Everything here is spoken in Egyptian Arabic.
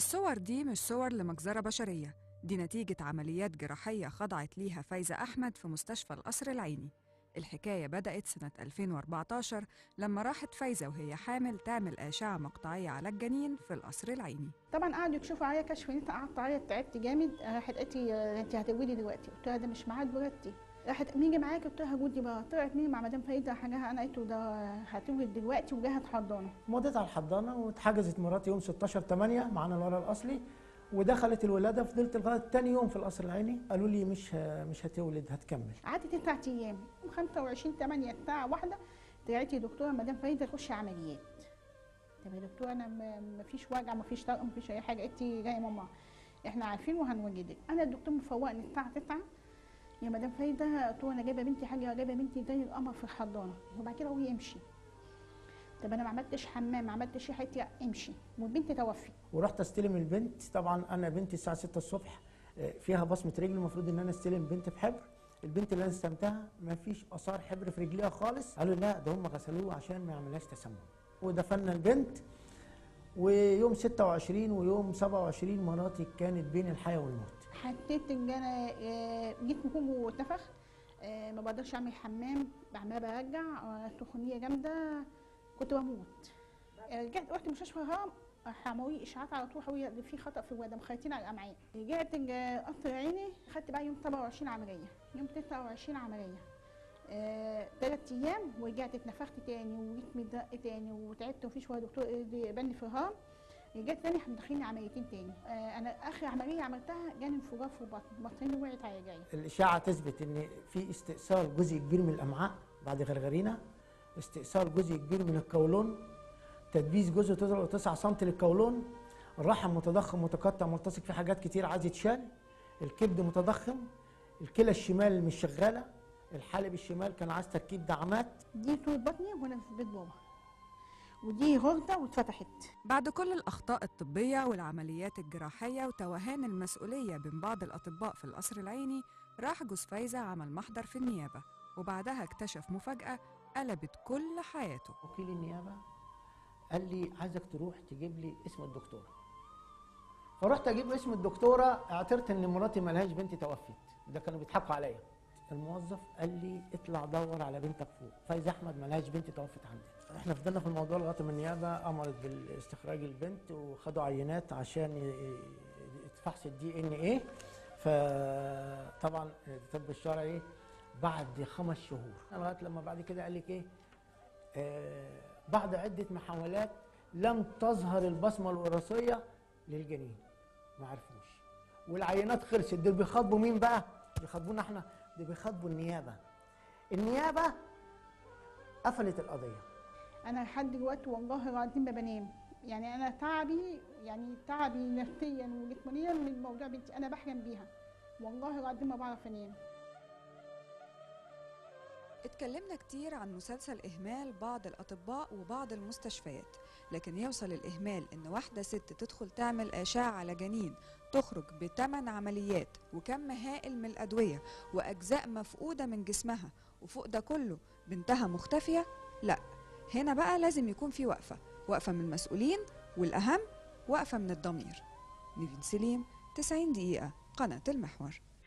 الصور دي مش صور لمجزرة بشرية دي نتيجة عمليات جراحية خضعت ليها فايزة أحمد في مستشفى القصر العيني الحكاية بدأت سنة 2014 لما راحت فايزة وهي حامل تعمل أشعة مقطعية على الجنين في القصر العيني طبعا قعدوا يكشفوا عليا كشف انت قعدت اعيط تعبت جامد راحت قالت لي آه، انت هتولدي دلوقتي قلت لها ده مش ميعاد ولادتي راحت مين يجي معاكي قلت لها جودي بقى طلعت مين مع مدام فايده حاجه انا قلت له ده هتولد دلوقتي وجاهه حضانه مضيت على الحضانه واتحجزت مراتي يوم 16 8 معانا الورق الاصلي ودخلت الولاده فضلت لغايه تاني يوم في القصر العيني قالوا لي مش ه- مش هتولد هتكمل قعدت تسع ايام يوم 25 8 الساعه واحده طلعت لي دكتوره مدام فايده تخش عمليات طب يا دكتوره انا م- مفيش وجع مفيش طرق مفيش اي حاجه قلت لي جايه ماما احنا عارفين وهنوجدك انا الدكتور مفوقني الساعه 9 يا مدام فايده قلت له انا جايبه بنتي حاجه جايبه بنتي زي القمر في الحضانه وبعد كده هو يمشي طب انا ما عملتش حمام ما عملتش اي حته امشي والبنت توفي ورحت استلم البنت طبعا انا بنتي الساعه 6 الصبح آه، فيها بصمه رجل المفروض ان انا استلم بنت بحبر البنت اللي انا استلمتها ما فيش اثار حبر في رجليها خالص قالوا لا ده هم غسلوه عشان ما يعملهاش تسمم ودفنا البنت ويوم 26 ويوم 27 مراتي كانت بين الحياه والموت حسيت ان انا آه، جسمي كله اتنفخ آه، ما بقدرش اعمل حمام عماله برجع آه، سخونيه جامده كنت بموت آه، رجعت رحت مستشفى الهرم حموي اشعاعات على طول حوي في خطا في الولاده مخيطين على الامعاء رجعت آه، قصر عيني خدت بقى يوم 27 عمليه يوم 29 عمليه آه، ثلاث ايام ورجعت اتنفخت تاني وجسمي دق تاني وتعبت ومفيش ولا دكتور قبلني في الهرم رجعت تاني احنا داخلين عمليتين تاني آه انا اخر عمليه عملتها جاني انفجار في البطن بطني وقعت على رجلي الاشاعه تثبت ان في استئصال جزء كبير من الامعاء بعد غرغرينا استئصال جزء كبير من القولون تدبيس جزء 9 سم للقولون الرحم متضخم متقطع ملتصق في حاجات كتير عايز يتشال الكبد متضخم الكلى الشمال مش شغاله الحالب الشمال كان عايز تركيب دعامات دي طول بطني وانا في بيت بابا ودي غرزه واتفتحت بعد كل الأخطاء الطبية والعمليات الجراحية وتوهان المسؤولية بين بعض الأطباء في القصر العيني راح جوز فايزة عمل محضر في النيابة وبعدها اكتشف مفاجأة قلبت كل حياته وكيل النيابه قال لي عايزك تروح تجيب لي اسم الدكتوره فرحت اجيب اسم الدكتوره اعترت ان مراتي ملهاش بنتي توفت ده كانوا بيضحكوا عليا الموظف قال لي اطلع دور على بنتك فوق فايز احمد ملهاش بنت توفت عندنا احنا فضلنا في الموضوع لغايه ما النيابه امرت باستخراج البنت وخدوا عينات عشان ي- ي- فحص الدي ان ايه فطبعا الطب الشرعي بعد خمس شهور لغايه لما بعد كده قال لك ايه آه، بعد عدة محاولات لم تظهر البصمة الوراثية للجنين ما عرفوش والعينات خلصت دول بيخاطبوا مين بقى؟ بيخاطبونا احنا دول بيخاطبوا النيابة النيابة قفلت القضية انا لحد دلوقتي والله العظيم ما بنام يعني انا تعبي يعني تعبي نفسيا وجسمانيا من موضوع بنتي انا بحلم بيها والله العظيم ما بعرف انام اتكلمنا كتير عن مسلسل إهمال بعض الأطباء وبعض المستشفيات لكن يوصل الإهمال إن واحدة ست تدخل تعمل أشعة على جنين تخرج بثمان عمليات وكم هائل من الأدوية وأجزاء مفقودة من جسمها وفوق ده كله بنتها مختفية لا هنا بقى لازم يكون في وقفة وقفة من المسؤولين والأهم وقفة من الضمير نيفين سليم 90 دقيقة قناة المحور